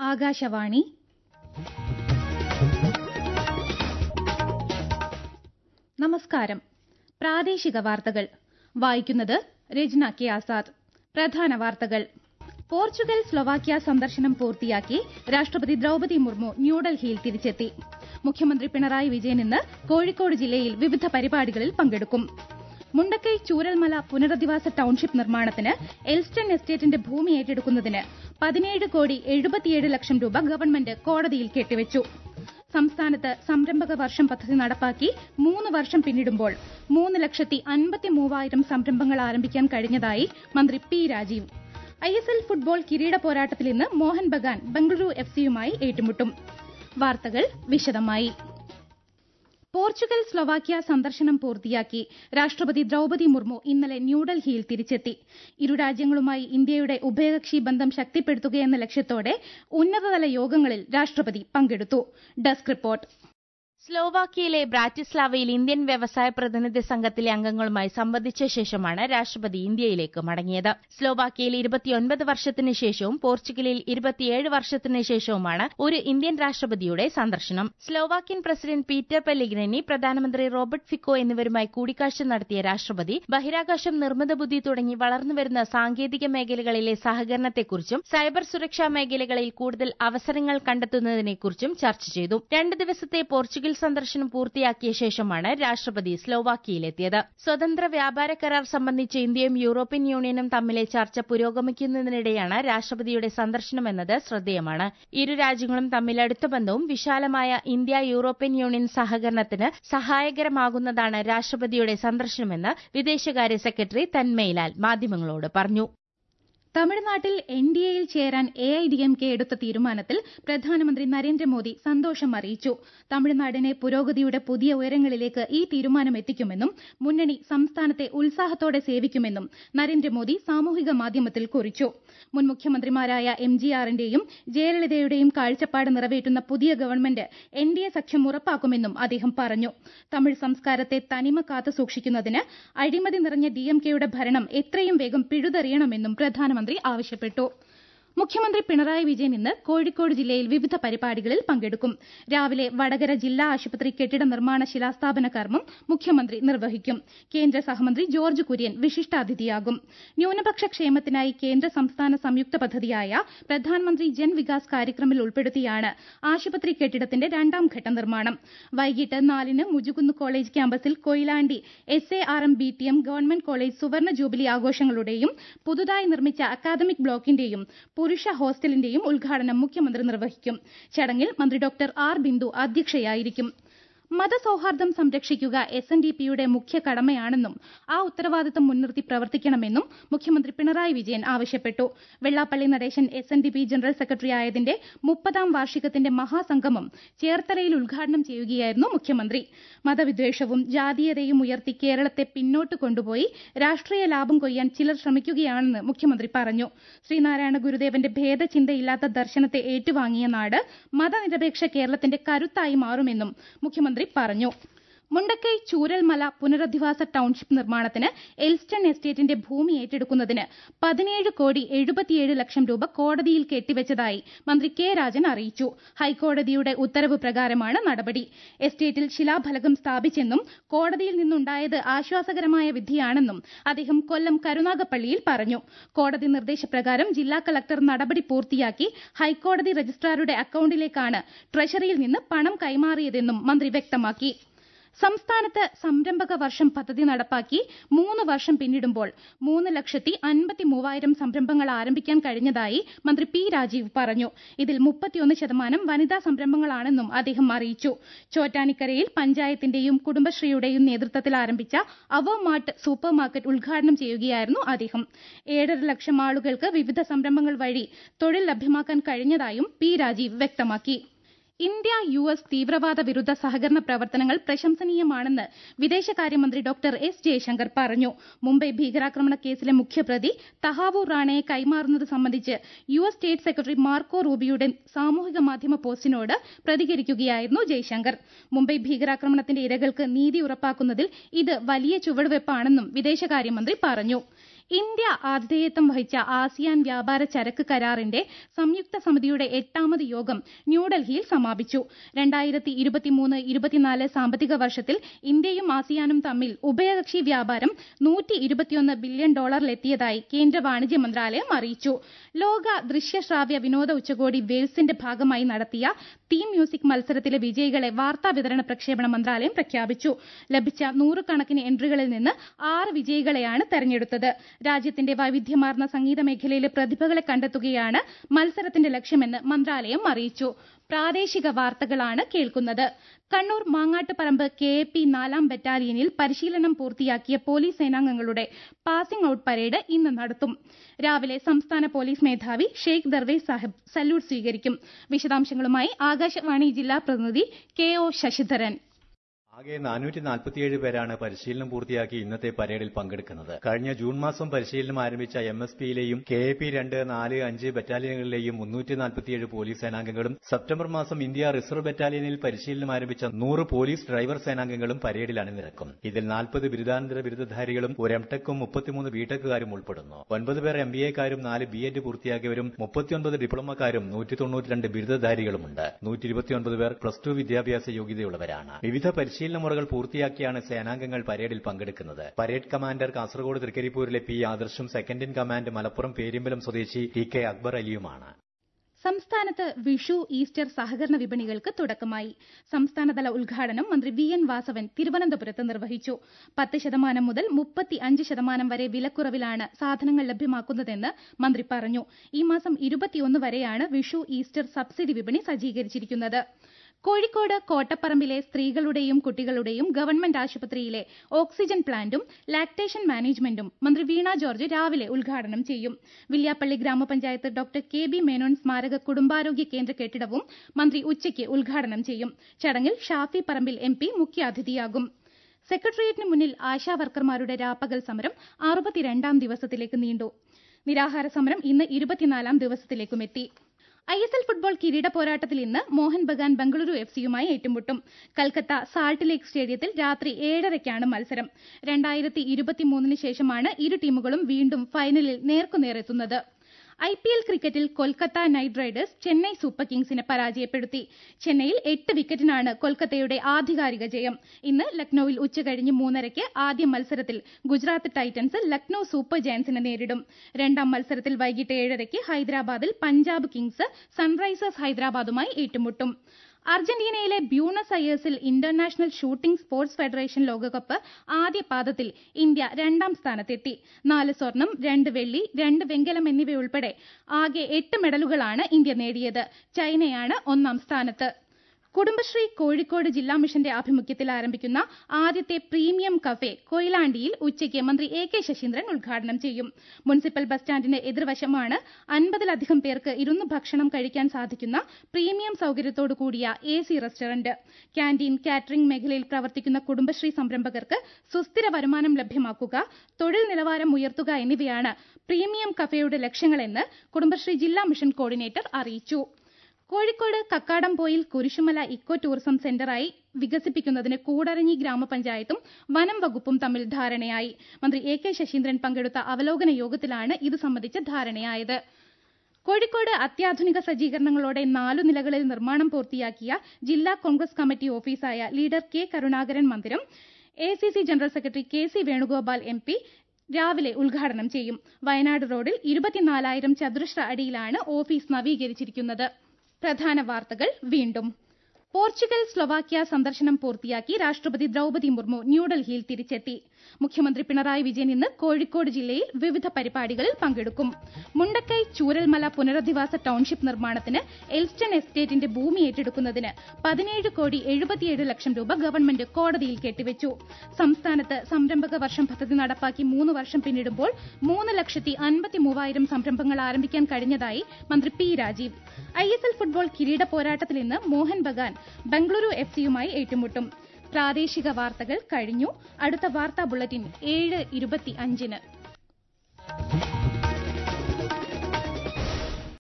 ആകാശവാണി നമസ്കാരം പ്രാദേശിക വാർത്തകൾ വായിക്കുന്നത് രജ്ന കെ ആസാദ് പ്രധാന വാർത്തകൾ പോർച്ചുഗൽ സ്ലൊവാക്യ സന്ദർശനം പൂർത്തിയാക്കി രാഷ്ട്രപതി ദ്രൌപതി മുർമു ന്യൂഡൽഹിയിൽ തിരിച്ചെത്തി മുഖ്യമന്ത്രി പിണറായി വിജയൻ ഇന്ന് കോഴിക്കോട് ജില്ലയിൽ വിവിധ പരിപാടികളിൽ പങ്കെടുക്കും മുണ്ടക്കൈ ചൂരൽമല പുനരധിവാസ ടൌൺഷിപ്പ് നിർമ്മാണത്തിന് എൽസ്റ്റൺ എസ്റ്റേറ്റിന്റെ ഭൂമി ഏറ്റെടുക്കുന്നതിന് പതിനേഴ് കോടി എഴുപത്തിയേഴ് ലക്ഷം രൂപ ഗവൺമെന്റ് കോടതിയിൽ കെട്ടിവച്ചു സംസ്ഥാനത്ത് സംരംഭക വർഷം പദ്ധതി നടപ്പാക്കി മൂന്ന് വർഷം പിന്നിടുമ്പോൾ മൂന്ന് ലക്ഷത്തി അൻപത്തി മൂവായിരം സംരംഭങ്ങൾ ആരംഭിക്കാൻ കഴിഞ്ഞതായി മന്ത്രി P Rajeev I S L football കിരീട പോരാട്ടത്തിൽ ഇന്ന് മോഹൻ ബഗാൻ ബംഗളൂരു എഫ് സിയുമായി ഏറ്റുമുട്ടും വാർത്തകൾ വിശദമായി പോർച്ചുഗൽ സ്ലൊവാക്യ സന്ദർശനം പൂർത്തിയാക്കി രാഷ്ട്രപതി ദ്രൌപതി മുർമു ഇന്നലെ ന്യൂഡൽഹിയിൽ തിരിച്ചെത്തി ഇരു രാജ്യങ്ങളുമായി ഇന്ത്യയുടെ ഉഭയകക്ഷി ബന്ധം ശക്തിപ്പെടുത്തുകയെന്ന ലക്ഷ്യത്തോടെ ഉന്നതതല യോഗങ്ങളിൽ രാഷ്ട്രപതി പങ്കെടുത്തു ഡെസ്ക് റിപ്പോർട്ട് സ്ലോവാക്യയിലെ ബ്രാറ്റിസ്ലാവയിൽ ഇന്ത്യൻ വ്യവസായ പ്രതിനിധി സംഘത്തിലെ അംഗങ്ങളുമായി സംവദിച്ച ശേഷമാണ് രാഷ്ട്രപതി ഇന്ത്യയിലേക്ക് മടങ്ങിയത് സ്ലോവാക്യയിൽ ഇരുപത്തിയൊൻപത് വർഷത്തിന് ശേഷവും പോർച്ചുഗലിൽ ഇരുപത്തിയേഴ് വർഷത്തിന് ശേഷവുമാണ് ഒരു ഇന്ത്യൻ രാഷ്ട്രപതിയുടെ സന്ദർശനം സ്ലോവാക്യൻ പ്രസിഡന്റ് പീറ്റർ പെല്ലിഗ്രനി പ്രധാനമന്ത്രി റോബർട്ട് ഫിക്കോ എന്നിവരുമായി കൂടിക്കാഴ്ച നടത്തിയ രാഷ്ട്രപതി ബഹിരാകാശം നിർമ്മിത ബുദ്ധി തുടങ്ങി വളർന്നുവരുന്ന സാങ്കേതിക മേഖലകളിലെ സഹകരണത്തെക്കുറിച്ചും സൈബർ സുരക്ഷാ മേഖലകളിൽ കൂടുതൽ അവസരങ്ങൾ കണ്ടെത്തുന്നതിനെക്കുറിച്ചും ചർച്ച ചെയ്തു രണ്ട് ദിവസത്തെ പോർച്ചുഗൽ സന്ദർശനം പൂർത്തിയാക്കിയ ശേഷമാണ് രാഷ്ട്രപതി സ്ലോവാക്യയിലെത്തിയത് സ്വതന്ത്ര വ്യാപാര കരാർ സംബന്ധിച്ച് ഇന്ത്യയും യൂറോപ്യൻ യൂണിയനും തമ്മിലെ ചർച്ച പുരോഗമിക്കുന്നതിനിടെയാണ് രാഷ്ട്രപതിയുടെ സന്ദർശനമെന്നത് ശ്രദ്ധേയമാണ് ഇരു രാജ്യങ്ങളും തമ്മിൽ അടുത്ത ബന്ധവും വിശാലമായ ഇന്ത്യ യൂറോപ്യൻ യൂണിയൻ സഹകരണത്തിന് സഹായകരമാകുന്നതാണ് രാഷ്ട്രപതിയുടെ സന്ദർശനമെന്ന് വിദേശകാര്യ സെക്രട്ടറി തന്മയിലാൽ മാധ്യമങ്ങളോട് പറഞ്ഞു തമിഴ്നാട്ടിൽ എൻ ഡി എയിൽ ചേരാൻ A I D M K എടുത്ത തീരുമാനത്തിൽ പ്രധാനമന്ത്രി നരേന്ദ്രമോദി സന്തോഷം അറിയിച്ചു തമിഴ്നാടിനെ പുരോഗതിയുടെ പുതിയ ഉയരങ്ങളിലേക്ക് ഈ തീരുമാനം എത്തിക്കുമെന്നും മുന്നണി സംസ്ഥാനത്തെ ഉത്സാഹത്തോടെ സേവിക്കുമെന്നും നരേന്ദ്രമോദി സാമൂഹിക മാധ്യമത്തിൽ കുറിച്ചു മുൻ മുഖ്യമന്ത്രിമാരായ എം ജി ആറിന്റെയും ജയലളിതയുടെയും കാഴ്ചപ്പാട് നിറവേറ്റുന്ന പുതിയ ഗവൺമെന്റ് എൻ ഡി എ സഖ്യം ഉറപ്പാക്കുമെന്നും അദ്ദേഹം പറഞ്ഞു തമിഴ് സംസ്കാരത്തെ തനിമ കാത്തു സൂക്ഷിക്കുന്നതിന് അഴിമതി നിറഞ്ഞ ഡി എം കെയുടെ ഭരണം എത്രയും വേഗം പിഴുതെറിയണമെന്നും പ്രധാനമന്ത്രി ആവശ്യപ്പെട്ടു മുഖ്യമന്ത്രി പിണറായി വിജയൻ ഇന്ന് കോഴിക്കോട് ജില്ലയിൽ വിവിധ പരിപാടികളിൽ പങ്കെടുക്കും രാവിലെ വടകര ജില്ലാ ആശുപത്രി കെട്ടിട നിർമ്മാണ ശിലാസ്ഥാപന കർമ്മം മുഖ്യമന്ത്രി നിർവഹിക്കും കേന്ദ്ര സഹമന്ത്രി ജോർജ് കുര്യൻ വിശിഷ്ടാതിഥിയാകും ന്യൂനപക്ഷ ക്ഷേമത്തിനായി കേന്ദ്ര സംസ്ഥാന സംയുക്ത പദ്ധതിയായ പ്രധാനമന്ത്രി ജൻ വികാസ് കാര്യക്രമിൽ ഉൾപ്പെടുത്തിയാണ് ആശുപത്രി കെട്ടിടത്തിന്റെ രണ്ടാം ഘട്ട നിർമ്മാണം വൈകിട്ട് നാലിന് മുജുകുന്ന് കോളേജ് ക്യാമ്പസിൽ Koyilandy S A R M B T M government college സുവർണ ജൂബിലി ആഘോഷങ്ങളുടെയും പുതുതായി നിർമ്മിച്ച അക്കാദമിക് ബ്ലോക്കിന്റെയും പുരുഷ ഹോസ്റ്റലിന്റെയും ഉദ്ഘാടനം മുഖ്യമന്ത്രി നിർവഹിക്കും ചടങ്ങിൽ മന്ത്രി ഡോക്ടർ ആർ ബിന്ദു അധ്യക്ഷയായിരിക്കും മതസൌഹാർദ്ദം സംരക്ഷിക്കുക എസ് എൻ ഡി പിയുടെ മുഖ്യ കടമയാണെന്നും ആ ഉത്തരവാദിത്തം മുൻനിർത്തി പ്രവർത്തിക്കണമെന്നും മുഖ്യമന്ത്രി പിണറായി വിജയൻ ആവശ്യപ്പെട്ടു Vellappally Natesan S N D P general secretary ആയതിന്റെ മുപ്പതാം വാർഷികത്തിന്റെ മഹാസംഗമം ചേർത്തലയിൽ ഉദ്ഘാടനം ചെയ്യുകയായിരുന്നു മുഖ്യമന്ത്രി മതവിദ്വേഷവും ജാതീയതയും ഉയർത്തി കേരളത്തെ പിന്നോട്ട് കൊണ്ടുപോയി രാഷ്ട്രീയ ലാഭം കൊയ്യാൻ ചിലർ ശ്രമിക്കുകയാണെന്ന് മുഖ്യമന്ത്രി പറഞ്ഞു ശ്രീനാരായണ ഗുരുദേവന്റെ ഭേദചിന്തയില്ലാത്ത ദർശനത്തെ ഏറ്റുവാങ്ങിയ നാട് മതനിരപേക്ഷ കേരളത്തിന്റെ കരുത്തായി മാറുമെന്നും മുഖ്യമന്ത്രി പറഞ്ഞു മുണ്ടക്കൈ ചൂരൽമല പുനരധിവാസ ടൌൺഷിപ്പ് നിർമ്മാണത്തിന് എൽസ്റ്റൺ എസ്റ്റേറ്റിന്റെ ഭൂമി ഏറ്റെടുക്കുന്നതിന് പതിനേഴ് കോടി എഴുപത്തിയേഴ് ലക്ഷം രൂപ കോടതിയിൽ കെട്ടിവച്ചതായി മന്ത്രി കെ രാജൻ അറിയിച്ചു ഹൈക്കോടതിയുടെ ഉത്തരവ് പ്രകാരമാണ് നടപടി എസ്റ്റേറ്റിൽ ശിലാഫലകം സ്ഥാപിച്ചെന്നും കോടതിയിൽ നിന്നുണ്ടായത് ആശ്വാസകരമായ വിധിയാണെന്നും അദ്ദേഹം കൊല്ലം കരുനാഗപ്പള്ളിയിൽ പറഞ്ഞു കോടതി നിർദ്ദേശപ്രകാരം ജില്ലാ കളക്ടർ നടപടി പൂർത്തിയാക്കി ഹൈക്കോടതി രജിസ്ട്രാറുടെ അക്കൌണ്ടിലേക്കാണ് ട്രഷറിയിൽ നിന്ന് പണം കൈമാറിയതെന്നും മന്ത്രി വ്യക്തമാക്കി സംസ്ഥാനത്ത് സംരംഭക വർഷം പദ്ധതി നടപ്പാക്കി മൂന്ന് വർഷം പിന്നിടുമ്പോൾ മൂന്ന് ലക്ഷത്തി അൻപത്തി മൂവായിരം സംരംഭങ്ങൾ ആരംഭിക്കാൻ കഴിഞ്ഞതായി മന്ത്രി പി രാജീവ് പറഞ്ഞു ഇതിൽ മുപ്പത്തിയൊന്ന് ശതമാനം വനിതാ സംരംഭങ്ങളാണെന്നും അദ്ദേഹം അറിയിച്ചു ചോറ്റാനിക്കരയിൽ പഞ്ചായത്തിന്റെയും കുടുംബശ്രീയുടെയും നേതൃത്വത്തിൽ ആരംഭിച്ച അവമാർട്ട് സൂപ്പർ മാർക്കറ്റ് ഉദ്ഘാടനം ചെയ്യുകയായിരുന്നു അദ്ദേഹം ഏഴര ലക്ഷം ആളുകൾക്ക് വിവിധ സംരംഭങ്ങൾ വഴി തൊഴിൽ ലഭ്യമാക്കാൻ കഴിഞ്ഞതായും പി രാജീവ് വ്യക്തമാക്കി ഇന്ത്യ യു എസ് തീവ്രവാദ വിരുദ്ധ സഹകരണ പ്രവർത്തനങ്ങൾ പ്രശംസനീയമാണെന്ന് വിദേശകാര്യമന്ത്രി ഡോക്ടർ എസ് ജയശങ്കർ പറഞ്ഞു മുംബൈ ഭീകരാക്രമണ കേസിലെ മുഖ്യപ്രതി തഹാവൂർ റാണയെ കൈമാറുന്നത് സംബന്ധിച്ച് U S state secretary Marco റൂബിയുടെ സാമൂഹിക മാധ്യമ പോസ്റ്റിനോട് പ്രതികരിക്കുകയായിരുന്നു ജയശങ്കർ മുംബൈ ഭീകരാക്രമണത്തിന്റെ ഇരകൾക്ക് നീതി ഉറപ്പാക്കുന്നതിൽ ഇത് വലിയ ചുവടുവെപ്പാണെന്നും വിദേശകാര്യമന്ത്രി പറഞ്ഞു ഇന്ത്യ ആതിഥേയത്വം വഹിച്ച ആസിയാൻ വ്യാപാര ചരക്ക് കരാറിന്റെ സംയുക്ത സമിതിയുടെ എട്ടാമത് യോഗം ന്യൂഡൽഹിയിൽ സമാപിച്ചു രണ്ടായിരത്തി ഇരുപത്തിമൂന്ന് ഇരുപത്തിനാല് സാമ്പത്തിക വർഷത്തിൽ ഇന്ത്യയും ആസിയാനും തമ്മിൽ ഉഭയകക്ഷി വ്യാപാരം നൂറ്റി ഇരുപത്തിയൊന്ന് ബില്യൺ ഡോളറിലെത്തിയതായി കേന്ദ്ര വാണിജ്യ മന്ത്രാലയം അറിയിച്ചു ലോക ദൃശ്യശ്രാവ്യ വിനോദ ഉച്ചകോടി വേവ്സിന്റെ ഭാഗമായി നടത്തിയ തീം മ്യൂസിക് മത്സരത്തിലെ വിജയികളെ വാർത്താ വിതരണ പ്രക്ഷേപണ മന്ത്രാലയം പ്രഖ്യാപിച്ചു ലഭിച്ച നൂറുകണക്കിന് എൻട്രികളിൽ നിന്ന് ആറ് വിജയികളെയാണ് തെരഞ്ഞെടുത്തത് രാജ്യത്തിന്റെ വൈവിധ്യമാർന്ന സംഗീത മേഖലയിലെ പ്രതിഭകളെ കണ്ടെത്തുകയാണ് മത്സരത്തിന്റെ ലക്ഷ്യമെന്ന് മന്ത്രാലയം അറിയിച്ചു പ്രാദേശിക വാർത്തകളാണ് കേൾക്കുന്നത് Kannur Mangattuparamba K A P നാലാം ബറ്റാലിയനിൽ പരിശീലനം പൂർത്തിയാക്കിയ പോലീസ് സേനാംഗങ്ങളുടെ പാസിംഗ് ഔട്ട് പരേഡ് ഇന്ന് നടത്തും രാവിലെ സംസ്ഥാന പോലീസ് മേധാവി ഷെയ്ഖ് ദർവേസ് സാഹിബ് സല്യൂട്ട് സ്വീകരിക്കും വിശദാംശങ്ങളുമായി ആകാശവാണി ജില്ലാ പ്രതിനിധി കെ ഒ ശശിധരൻ ആകെ നാനൂറ്റി നാൽപ്പത്തിയേഴ് പേരാണ് പരിശീലനം പൂർത്തിയാക്കി ഇന്നത്തെ പരേഡിൽ പങ്കെടുക്കുന്നത് കഴിഞ്ഞ ജൂൺ മാസം പരിശീലനം ആരംഭിച്ച എം എസ് പിയിലെയും കെ എ പി രണ്ട് നാല് അഞ്ച് ബറ്റാലിയനുകളിലെയും മുന്നൂറ്റി നാൽപ്പത്തിയേഴ് പോലീസ് സേനാംഗങ്ങളും സെപ്റ്റംബർ മാസം ഇന്ത്യ റിസർവ് ബറ്റാലിയനിൽ പരിശീലനം ആരംഭിച്ച നൂറ് പോലീസ് ഡ്രൈവർ സേനാംഗങ്ങളും പരേഡിൽ അണിനിരക്കും ഇതിൽ നാൽപ്പത് ബിരുദാനന്തര ബിരുദധാരികളും ഒരു എംടെക്കും മുപ്പത്തിമൂന്ന് ബിടെക്കുകാരും ഉൾപ്പെടുന്നു ഒൻപത് പേർ എം ബി എക്കാരും നാല് ബി എഡ് പൂർത്തിയാക്കിയവരും മുപ്പത്തിയൊൻപത് ഡിപ്ലോമക്കാരും നൂറ്റി തൊണ്ണൂറ്റിരണ്ട് ബിരുദധാരികളുമുണ്ട് നൂറ്റി ഇരുപത്തിയൊൻപത് പേർ പ്ലസ് ടു വിദ്യാഭ്യാസ യോഗ്യതയുള്ളവരാണ് വിവിധ പരിശീലന മുറകൾ പൂർത്തിയാക്കിയാണ് സേനാംഗങ്ങൾ പരേഡിൽ പങ്കെടുക്കുന്നത് പരേഡ് കമാൻഡർ കാസർഗോഡ് തൃക്കരിപ്പൂരിലെ പി ആദർശും second in command Malappuram Perimbalam സ്വദേശി ടി കെ അക്ബർ അലിയുമാണ് സംസ്ഥാനത്ത് വിഷു ഈസ്റ്റർ സഹകരണ വിപണികൾക്ക് തുടക്കമായി സംസ്ഥാനതല ഉദ്ഘാടനം മന്ത്രി വി എൻ വാസവൻ തിരുവനന്തപുരത്ത് നിർവഹിച്ചു പത്ത് ശതമാനം മുതൽ മുപ്പത്തി അഞ്ച് ശതമാനം വരെ വിലക്കുറവിലാണ് സാധനങ്ങൾ ലഭ്യമാക്കുന്നതെന്ന് മന്ത്രി പറഞ്ഞു ഈ മാസം ഇരുപത്തിയൊന്ന് വരെയാണ് വിഷു ഈസ്റ്റർ സബ്സിഡി വിപണി സജ്ജീകരിച്ചിരിക്കുന്നത് കോഴിക്കോട് കോട്ടപ്പറമ്പിലെ സ്ത്രീകളുടെയും കുട്ടികളുടെയും ഗവൺമെന്റ് ആശുപത്രിയിലെ ഓക്സിജൻ പ്ലാന്റും ലാക്ടേഷൻ മാനേജ്മെന്റും മന്ത്രി വീണ ജോർജ് രാവിലെ ഉദ്ഘാടനം ചെയ്യും വില്യാപ്പള്ളി ഗ്രാമപഞ്ചായത്ത് ഡോക്ടർ കെ ബി മേനോൻ സ്മാരക കുടുംബാരോഗ്യ കേന്ദ്ര കെട്ടിടവും മന്ത്രി ഉച്ചയ്ക്ക് ഉദ്ഘാടനം ചെയ്യും ചടങ്ങിൽ ഷാഫി പറമ്പിൽ എം പി മുഖ്യാതിഥിയാകും സെക്രട്ടേറിയറ്റിന് മുന്നിൽ ആശാവർക്കർമാരുടെ രാപ്പകൽ സമരം അറുപത്തിരണ്ടാം ദിവസത്തിലേക്ക് നീണ്ടു നിരാഹാര സമരം ഇന്ന് ഇരുപത്തിനാലാം ദിവസത്തിലേക്കും എത്തി ഐ എസ് എൽ ഫുട്ബോൾ കിരീട പോരാട്ടത്തിൽ ഇന്ന് മോഹൻ ബഗാൻ ബംഗളൂരു എഫ് സിയുമായി ഏറ്റുമുട്ടും കൽക്കത്ത സാൾട്ട് ലേക്ക് സ്റ്റേഡിയത്തിൽ രാത്രി ഏഴരയ്ക്കാണ് മത്സരം രണ്ടായിരത്തി ഇരുപത്തിമൂന്നിന് ശേഷമാണ് ഇരു ടീമുകളും വീണ്ടും ഫൈനലിൽ നേർക്കുനേർ ഐ പി എൽ ക്രിക്കറ്റിൽ Kolkata Knight Riders Chennai Super കിങ്സിനെ പരാജയപ്പെടുത്തി ചെന്നൈയിൽ എട്ട് വിക്കറ്റിനാണ് കൊൽക്കത്തയുടെ ആധികാരിക ജയം ഇന്ന് ലക്നൌവിൽ ഉച്ചകഴിഞ്ഞ് മൂന്നരയ്ക്ക് ആദ്യ മത്സരത്തിൽ ഗുജറാത്ത് ടൈറ്റൻസ് ലക്നൌ സൂപ്പർ ജയൻസിനെ നേരിടും രണ്ടാം മത്സരത്തിൽ വൈകിട്ട് ഏഴരയ്ക്ക് ഹൈദരാബാദിൽ പഞ്ചാബ് കിങ്സ് സൺറൈസേഴ്സ് ഹൈദരാബാദുമായി ഏറ്റുമുട്ടും അർജന്റീനയിലെ Buenos Aires International Shooting Sports Federation ലോകകപ്പ് ആദ്യ പാദത്തിൽ ഇന്ത്യ രണ്ടാം സ്ഥാനത്തെത്തി നാല് സ്വർണം രണ്ട് വെള്ളി രണ്ട് വെങ്കലം എന്നിവയുൾപ്പെടെ ആകെ എട്ട് മെഡലുകളാണ് ഇന്ത്യ നേടിയത് ചൈനയാണ് ഒന്നാം സ്ഥാനത്ത് കുടുംബശ്രീ കോഴിക്കോട് ജില്ലാ മിഷന്റെ ആഭിമുഖ്യത്തിൽ ആരംഭിക്കുന്ന ആദ്യത്തെ പ്രീമിയം കഫേ കൊയിലാണ്ടിയിൽ ഉച്ചയ്ക്ക് മന്ത്രി എ കെ ശശീന്ദ്രൻ ഉദ്ഘാടനം ചെയ്യും മുനിസിപ്പൽ ബസ് സ്റ്റാൻഡിന് എതിർവശമാണ് അൻപതിലധികം പേർക്ക് ഇരുന്ന് ഭക്ഷണം കഴിക്കാൻ സാധിക്കുന്ന പ്രീമിയം സൌകര്യത്തോടു കൂടിയ A C restaurant canteen catering മേഖലയിൽ പ്രവർത്തിക്കുന്ന കുടുംബശ്രീ സംരംഭകർക്ക് സുസ്ഥിര വരുമാനം ലഭ്യമാക്കുക തൊഴിൽ നിലവാരം ഉയർത്തുക എന്നിവയാണ് പ്രീമിയം കഫേയുടെ ലക്ഷ്യങ്ങളെന്ന് കുടുംബശ്രീ ജില്ലാ മിഷൻ കോർഡിനേറ്റർ അറിയിച്ചു കോഴിക്കോട് കക്കാടംപോയിൽ കുരിശുമല ഇക്കോ ടൂറിസം സെന്ററായി വികസിപ്പിക്കുന്നതിന് കൂടരഞ്ഞി ഗ്രാമപഞ്ചായത്തും വനം വകുപ്പും തമ്മിൽ ധാരണയായി മന്ത്രി എ കെ ശശീന്ദ്രൻ പങ്കെടുത്ത അവലോകന യോഗത്തിലാണ് ഇത് സംബന്ധിച്ച ധാരണയായത് കോഴിക്കോട് അത്യാധുനിക സജ്ജീകരണങ്ങളോടെ നാലു നിലകളിൽ നിർമ്മാണം പൂർത്തിയാക്കിയ ജില്ലാ കോൺഗ്രസ് കമ്മിറ്റി ഓഫീസായ ലീഡർ കെ കരുണാകരൻ മന്ദിരം A C C general secretary K C Venugopal M P രാവിലെ ഉദ്ഘാടനം ചെയ്യും വയനാട് റോഡിൽ ഇരുപത്തിനാലായിരം ചതുരശ്ര അടിയിലാണ് ഓഫീസ് നവീകരിച്ചിരിക്കുന്നത് പ്രധാന വാർത്തകൾ വീണ്ടും പോർച്ചുഗൽ സ്ലൊവാക്യ സന്ദർശനം പൂർത്തിയാക്കി രാഷ്ട്രപതി ദ്രൌപതി മുർമു ന്യൂഡൽഹിയിൽ തിരിച്ചെത്തി മുഖ്യമന്ത്രി പിണറായി വിജയൻ ഇന്ന് കോഴിക്കോട് ജില്ലയിൽ വിവിധ പരിപാടികളിൽ പങ്കെടുക്കും മുണ്ടക്കൈ ചൂരൽമല പുനരധിവാസ ടൌൺഷിപ്പ് നിർമ്മാണത്തിന് എൽസ്റ്റൺ എസ്റ്റേറ്റിന്റെ ഭൂമി ഏറ്റെടുക്കുന്നതിന് പതിനേഴ് കോടി എഴുപത്തിയേഴ് ലക്ഷം രൂപ ഗവൺമെന്റ് കോടതിയിൽ കെട്ടിവെച്ചു സംസ്ഥാനത്ത് സംരംഭക വർഷം പദ്ധതി നടപ്പാക്കി മൂന്ന് വർഷം പിന്നിടുമ്പോൾ മൂന്ന് ലക്ഷത്തി അൻപത്തി മൂവായിരം സംരംഭങ്ങൾ ആരംഭിക്കാൻ കഴിഞ്ഞതായി മന്ത്രി P Rajeev I S L football കിരീട പോരാട്ടത്തിൽ ഇന്ന് മോഹൻ ബഗാൻ ബംഗളൂരു എഫ് സിയുമായി ഏറ്റുമുട്ടും പ്രാദേശിക വാർത്തകൾ കഴിഞ്ഞു അടുത്ത വാർത്താ ബുള്ളറ്റിൻ ഏഴ് ഇരുപത്തി അഞ്ചിന്